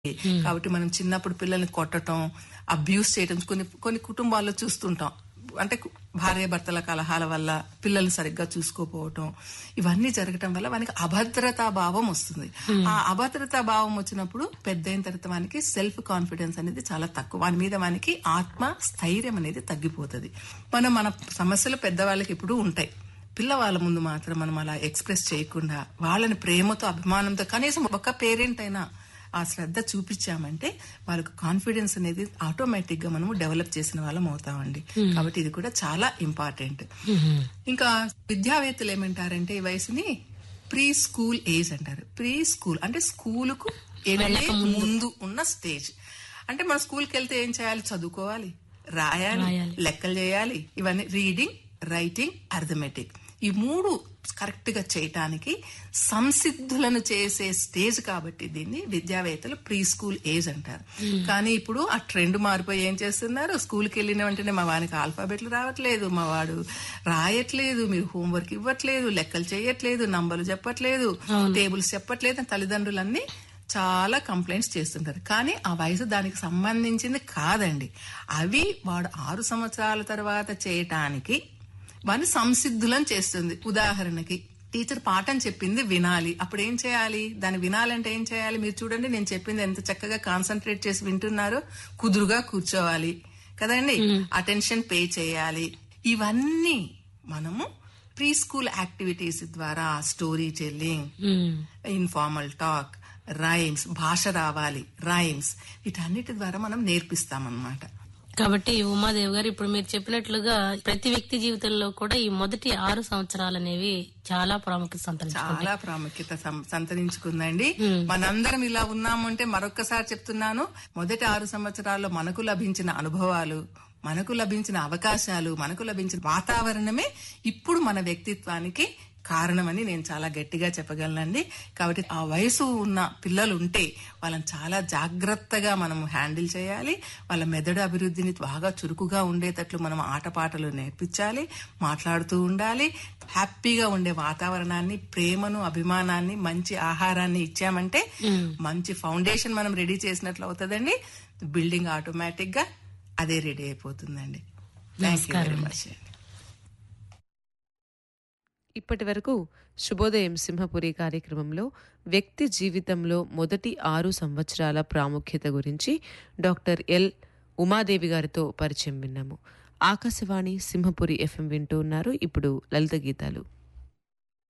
కాబట్టి మనం చిన్నప్పుడు పిల్లల్ని కొట్టడం అబ్యూస్ చేయడం కొన్ని కొన్ని కుటుంబాల్లో చూస్తుంటాం అంటే కు- భార్యాభర్తల కలహాల వల్ల పిల్లల్ని సరిగ్గా చూసుకోపోవటం ఇవన్నీ జరగటం వల్ల వానికి అభద్రతా భావం వస్తుంది ఆ అభద్రతా భావం వచ్చినప్పుడు పెద్ద అయిన తర్వాత వానికి సెల్ఫ్ కాన్ఫిడెన్స్ అనేది చాలా తక్కువ వాని మీద వానికి ఆత్మ స్థైర్యం అనేది తగ్గిపోతుంది మనం మన సమస్యలు పెద్దవాళ్ళకి ఇప్పుడు ఉంటాయి పిల్లవాళ్ళ ముందు మాత్రం మనం అలా ఎక్స్ప్రెస్ చేయకుండా వాళ్ళని ప్రేమతో అభిమానంతో కనీసం ఒక పేరెంట్ అయినా ఆ శ్రద్ధ చూపించామంటే వాళ్ళకు కాన్ఫిడెన్స్ అనేది ఆటోమేటిక్ గా మనము డెవలప్ చేసిన వాళ్ళం అవుతామండి కాబట్టి ఇది కూడా చాలా ఇంపార్టెంట్ ఇంకా విద్యావేత్తలు ఏమంటారంటే ఈ వయసుని ప్రీ స్కూల్ ఏజ్ అంటారు ప్రీ స్కూల్ అంటే స్కూలుకు వెళ్ళే ముందు ఉన్న స్టేజ్ అంటే మన స్కూల్కి వెళ్తే ఏం చేయాలి చదువుకోవాలి రాయాలి లెక్కలు చేయాలి ఇవన్నీ రీడింగ్ రైటింగ్ అర్థమెటిక్ ఈ మూడు కరెక్ట్ గా చేయటానికి సంసిద్ధులను చేసే స్టేజ్ కాబట్టి దీన్ని విద్యావేత్తలు ప్రీ స్కూల్ ఏజ్ అంటారు కానీ ఇప్పుడు ఆ ట్రెండ్ మారిపోయి ఏం చేస్తున్నారు స్కూల్కి వెళ్ళిన వెంటనే మా వానికి ఆల్ఫాబెట్లు రావట్లేదు మా వాడు రాయట్లేదు మీరు హోంవర్క్ ఇవ్వట్లేదు లెక్కలు చేయట్లేదు నంబర్లు చెప్పట్లేదు టేబుల్స్ చెప్పట్లేదు అని తల్లిదండ్రులన్నీ చాలా కంప్లైంట్స్ చేస్తుంటారు కానీ ఆ వయసు దానికి సంబంధించింది కాదండి అవి వాడు ఆరు సంవత్సరాల తర్వాత చేయటానికి వాడిని సంసిద్ధులను చేస్తుంది ఉదాహరణకి టీచర్ పాఠం చెప్పింది వినాలి అప్పుడు ఏం చేయాలి దాన్ని వినాలంటే ఏం చేయాలి మీరు చూడండి నేను చెప్పింది ఎంత చక్కగా కాన్సన్ట్రేట్ చేసి వింటున్నారో కుదురుగా కూర్చోవాలి కదండి అటెన్షన్ పే చేయాలి ఇవన్నీ మనము ప్రీ స్కూల్ యాక్టివిటీస్ ద్వారా story telling informal talk rhymes భాష రావాలి రైమ్స్ వీటన్నిటి ద్వారా మనం నేర్పిస్తామన్నమాట కాబట్టి ఉమాదేవి గారు ఇప్పుడు మీరు చెప్పినట్లుగా ప్రతి వ్యక్తి జీవితంలో కూడా ఈ మొదటి ఆరు సంవత్సరాలు అనేవి చాలా ప్రాముఖ్యత సంతరించుకుంటాయి చాలా ప్రాముఖ్యత సం- సంతరించుకుందండి మనందరం ఇలా ఉన్నామంటే మరొక్కసారి చెప్తున్నాను మొదటి ఆరు సంవత్సరాల్లో మనకు లభించిన అనుభవాలు మనకు లభించిన అవకాశాలు మనకు లభించిన వాతావరణమే ఇప్పుడు మన వ్యక్తిత్వానికి కారణమని నేను చాలా గట్టిగా చెప్పగలనండి కాబట్టి ఆ వయసు ఉన్న పిల్లలు ఉంటే వాళ్ళని చాలా జాగ్రత్తగా మనం హ్యాండిల్ చేయాలి వాళ్ళ మెదడు అభివృద్ధిని బాగా చురుకుగా ఉండేటట్లు మనం ఆటపాటలు నేర్పించాలి మాట్లాడుతూ ఉండాలి హ్యాపీగా ఉండే వాతావరణాన్ని ప్రేమను అభిమానాన్ని మంచి ఆహారాన్ని ఇచ్చామంటే మంచి ఫౌండేషన్ మనం రెడీ చేసినట్లు అవుతుందండి బిల్డింగ్ ఆటోమేటిక్ గా అదే రెడీ అయిపోతుందండి థ్యాంక్ యూ వెరీ మచ్ అండి ఇప్పటి వరకు శుభోదయం సింహపురి కార్యక్రమంలో వ్యక్తి జీవితంలో మొదటి ఆరు సంవత్సరాల ప్రాముఖ్యత గురించి డాక్టర్ ఎల్ ఉమాదేవి గారితో పరిచయం విన్నాము ఆకాశవాణి సింహపురి ఎఫ్ఎం వింటూ ఉన్నారు ఇప్పుడు లలిత గీతాలు